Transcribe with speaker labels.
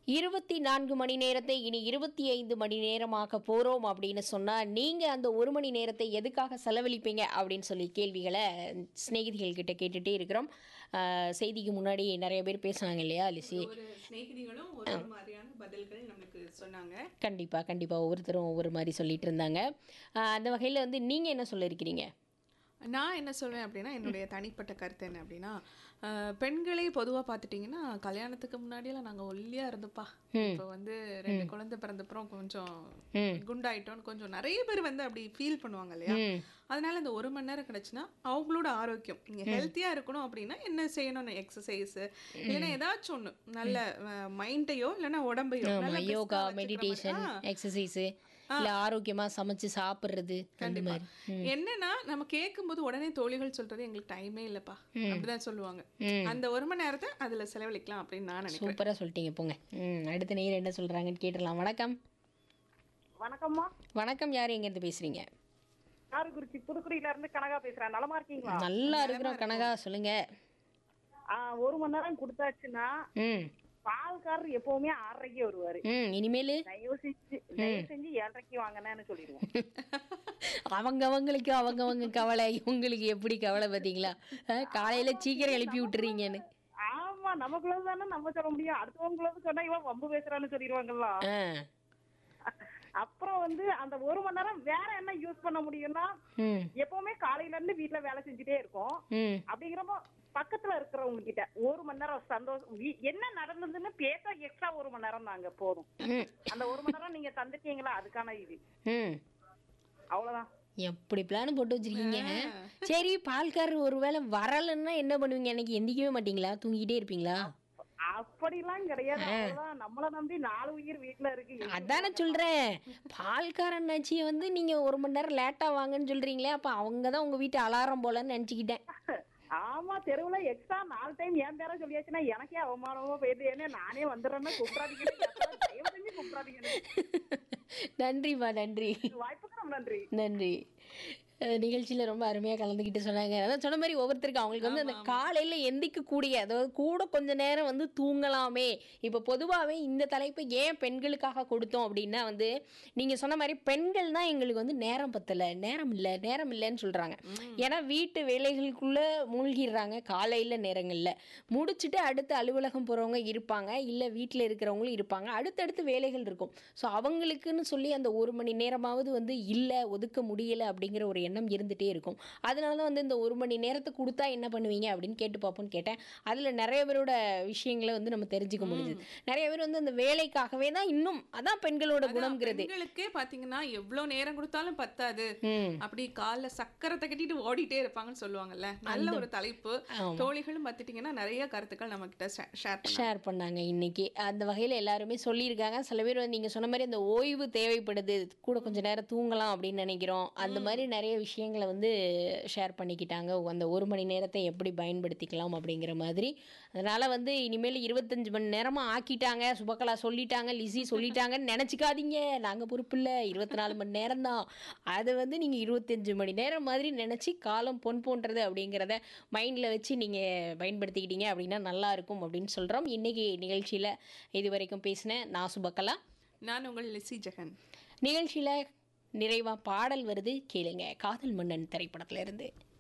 Speaker 1: இருபத்தி நான்கு மணி நேரத்தை இனி இருபத்தி ஐந்து மணி நேரமாக்க போகிறோம் அப்படின்னு சொன்னால் நீங்கள் அந்த ஒரு மணி நேரத்தை எதுக்காக செலவழிப்பீங்க அப்படின்னு சொல்லி கேள்விகளை சிநேகிதிகள் கிட்ட கேட்டுகிட்டே இருக்கிறோம் ஆஹ் செய்திக்கு முன்னாடி நிறைய பேர் பேசுனாங்க இல்லையா லிசி
Speaker 2: ஒரு சிநேகிதிகளும் ஒரு ஒரு மாதிரியான பதில்கள் நமக்கு சொன்னாங்க
Speaker 1: கண்டிப்பாக கண்டிப்பாக ஒவ்வொருத்தரும் ஒவ்வொரு மாதிரி சொல்லிட்டு இருந்தாங்க ஆஹ் அந்த வகையில் வந்து நீங்கள் என்ன சொல்லியிருக்கிறீங்க
Speaker 2: நான் என்ன சொல்வேன் அப்படின்னா என்னுடைய தனிப்பட்ட கருத்து என்ன அப்படின்னா அஹ், பெண்களே பொதுவாக பார்த்துட்டிங்கன்னா கல்யாணத்துக்கு முன்னாடியெல்லாம் நாங்கள் ஒல்லியாக இருந்தோப்பா இப்போ வந்து ரெண்டு குழந்தை பிறந்தப்புறம் கொஞ்சம் குண்டாயிட்டோம்னு கொஞ்சம் நிறைய பேர் வந்து அப்படி ஃபீல் பண்ணுவாங்க இல்லையா அதனால இந்த ஒரு மணி நேரம் கிடைச்சுன்னா அவங்களோட ஆரோக்கியம் நீங்கள் ஹெல்த்தியாக இருக்கணும் அப்படின்னா என்ன செய்யணும் எக்ஸசைஸ் இல்லைன்னா ஏதாச்சும் ஒன்று நல்ல மைண்டையோ இல்லைன்னா உடம்பையோ நல்ல brisk-ஆ
Speaker 1: யோகா
Speaker 2: வச்சுக்கிற மாதிரி.
Speaker 1: மெடிடேஷன்
Speaker 2: ஆ,
Speaker 1: எக்ஸசைஸு இல்லை ஆரோக்கியமாக சமைச்சு சாப்பிட்றது அந்த
Speaker 2: கண்டிப்பா
Speaker 1: மாதிரி
Speaker 2: என்னன்னா நம்ம கேட்கும்போது உடனே தோழிகள் சொல்றது எங்களுக்கு டைமே இல்லப்பா அப்படிதான் சொல்லுவாங்க அந்த ஒரு மணி நேரத்தை அதுல செலவழிக்கலாம் அப்படின்னு நான் நினைக்கிறேன்
Speaker 1: சூப்பராக சொல்லிட்டீங்க போங்க ம் அடுத்த நேரம் என்ன சொல்கிறாங்கன்னு கேட்டுடலாம் வணக்கம்
Speaker 3: வணக்கம்மா
Speaker 1: வணக்கம் யார் எங்கேருந்து பேசுகிறீங்க
Speaker 3: காரைக்குறிச்சி புதுக்குடியில இருந்து கனகா பேசுறேன் நலமா இருக்கீங்களா
Speaker 1: நல்லா இருக்கிறோம் கனகா சொல்லுங்க
Speaker 3: ஆ, ஒரு மணி நேரம் கொடுத்தாச்சுன்னா
Speaker 1: ம்
Speaker 3: பால்காரர் எப்பவுமே ஆறரைக்கு வருவாரு
Speaker 1: ம் இனிமேல்
Speaker 3: தயவு செஞ்சு தயவு செஞ்சு ஏழரைக்கு வாங்கினேன்னு சொல்லிடுவோம்
Speaker 1: அவங்க அவங்களுக்கு அவங்கவங்க கவலை இவங்களுக்கு எப்படி கவலை பார்த்தீங்களா அஹ், காலையில சீக்கிரம் எழுப்பி விட்டுறீங்கன்னு
Speaker 3: ஆமா நமக்குள்ளது தானே நம்ம சொல்ல முடியும் அடுத்தவங்களது சொன்னா இவன் வம்பு பேசுறான்னு சொல்லிடுவாங்கல்ல
Speaker 1: ஆ
Speaker 3: அப்புறம் வந்து அந்த ஒரு மணி நேரம் வேற என்ன யூஸ் பண்ண முடியும்னா
Speaker 1: ம்
Speaker 3: எப்பவுமே காலையில இருந்து வீட்டுல வேலை செஞ்சுட்டே இருக்கோம்
Speaker 1: ம்
Speaker 3: அப்படிங்கிறப்போ பக்கத்துல இருக்கிறவங்க கிட்ட ஒரு மணி நேரம் சந்தோஷம் வீ- என்ன நடந்ததுன்னு பேச எக்ஸ்ட்ரா ஒரு மணி நேரம் தாங்க போதும்
Speaker 1: ம்
Speaker 3: அந்த ஒரு மணி நேரம் நீங்க தந்துட்டீங்களா அதுக்கான இது
Speaker 1: ம்
Speaker 3: அவ்வளவுதான்
Speaker 1: எப்படி பிளான் போட்டு வச்சிருக்கீங்க சரி பால்காரர் ஒருவேளை வரலைன்னா என்ன பண்ணுவீங்க அன்னைக்கு எந்திக்கவே மாட்டீங்களா தூங்கிட்டே இருப்பீங்களா
Speaker 3: அப்படிலாம் கிடையாது அவ்வளவுதான் நம்மள நம்பி நாலு உயிர் வீட்டுல இருக்கு
Speaker 1: அதானே சொல்றேன் பால்காரன் நச்சியை வந்து நீங்க ஒரு மணி நேரம் லேட்டா வாங்கன்னு சொல்றீங்களே அப்ப அவங்க தான் உங்க வீட்டு அலாரம் போலன்னு நினைச்சுக்கிட்டேன்
Speaker 3: ஆமா தெருவுல எக்ஸ்ட்ரா நாலு டைம் என் பேர சொல்லியாச்சுன்னா எனக்கே அவமானமா போயிடுது ஏன்னா நானே வந்துடுறேன்னு கூப்பிடாதீங்கன்னு கேட்டா, தயவு செஞ்சு கூப்பிடாதீங்கன்னு
Speaker 1: நன்றிம்மா நன்றி
Speaker 3: வாய்ப்புக்கு ரொம்ப நன்றி
Speaker 1: நன்றி அஹ் நிகழ்ச்சியில ரொம்ப அருமையா கலந்துக்கிட்டு சொன்னாங்க அதான் சொன்ன மாதிரி ஒவ்வொருத்தருக்கு அவங்களுக்கு வந்து அந்த காலையில எந்திக்க கூடிய அதாவது கூட கொஞ்ச நேரம் வந்து தூங்கலாமே இப்போ பொதுவாகவே இந்த தலைப்பை ஏன் பெண்களுக்காக கொடுத்தோம் அப்படின்னா வந்து நீங்க சொன்ன மாதிரி பெண்கள் தான் எங்களுக்கு வந்து நேரம் பத்தல நேரம் இல்லை நேரம் இல்லைன்னு சொல்றாங்க ஏன்னா வீட்டு வேலைகளுக்குள்ள மூழ்கிடுறாங்க காலையில நேரங்கள்ல முடிச்சுட்டு அடுத்து அலுவலகம் போறவங்க இருப்பாங்க இல்ல வீட்டில் இருக்கிறவங்களும் இருப்பாங்க அடுத்தடுத்து வேலைகள் இருக்கும் ஸோ அவங்களுக்குன்னு சொல்லி அந்த ஒரு மணி நேரமாவது வந்து இல்லை ஒதுக்க முடியல அப்படிங்கிற ஒரு எண்ணம் இருந்துகிட்டே இருக்கும் அதனால தான் வந்து இந்த ஒரு மணி நேரத்தை கொடுத்தா என்ன பண்ணுவீங்க அப்படின்னு கேட்டு பார்ப்போம்னு கேட்டேன் அதில் நிறைய பேரோட விஷயங்களை வந்து நம்ம தெரிஞ்சுக்க முடியுது நிறைய பேர் வந்து அந்த வேலைக்காகவே தான் இன்னும் அதான் பெண்களோட குணம்ங்கிறது
Speaker 2: பெண்களுக்கே பாத்தீங்கன்னா எவ்வளவு நேரம் கொடுத்தாலும் பத்தாது
Speaker 1: ம்
Speaker 2: அப்படி கால்ல சக்கரத்தை கட்டிட்டு ஓடிட்டே இருப்பாங்கன்னு சொல்லுவாங்கல்ல நல்ல ஒரு தலைப்பு தோழிகளும் பார்த்துட்டீங்கன்னா நிறைய கருத்துக்கள் நம்ம கிட்ட ஷேர் பண்ண
Speaker 1: ஷேர் பண்ணாங்க இன்னைக்கு அந்த வகையில் எல்லாருமே சொல்லியிருக்காங்க சில பேர் வந்து நீங்கள் சொன்ன மாதிரி அந்த ஓய்வு தேவைப்படுது கூட கொஞ்ச நேரம் தூங்கலாம் அப்படின்னு நினைக்கிறோம் அந்த மாதிரி நிறைய விஷயங்களை வந்து ஷேர் பண்ணிக்கிட்டாங்க அந்த ஒரு மணி நேரத்தை எப்படி பயன்படுத்திக்கலாம் அப்படிங்கிற மாதிரி அதனால் வந்து இனிமேல் இருபத்தஞ்சு மணி நேரமாக ஆக்கிட்டாங்க சுபகலா சொல்லிட்டாங்க லிசி சொல்லிட்டாங்கன்னு நினச்சிக்காதீங்க நாங்கள் பொறுப்பு இல்லை இருபத்தி நாலு மணி நேரம் தான் அதை வந்து நீங்கள் இருபத்தஞ்சு மணி நேரம் மாதிரி நினச்சி காலம் பொன் போன்றது அப்படிங்கிறத மைண்டில் வச்சு நீங்கள் பயன்படுத்திக்கிட்டீங்க அப்படின்னா நல்லா இருக்கும் அப்படின்னு சொல்கிறோம் இன்றைக்கி நிகழ்ச்சியில் இது வரைக்கும் பேசினேன் நான் சுபக்கலா
Speaker 2: நான் உங்கள் லிசி ஜெகன்
Speaker 1: நிகழ்ச்சியில் நிறைவாக பாடல் வருது கேளுங்க காதல் மன்னன் திரைப்படத்துல இருந்து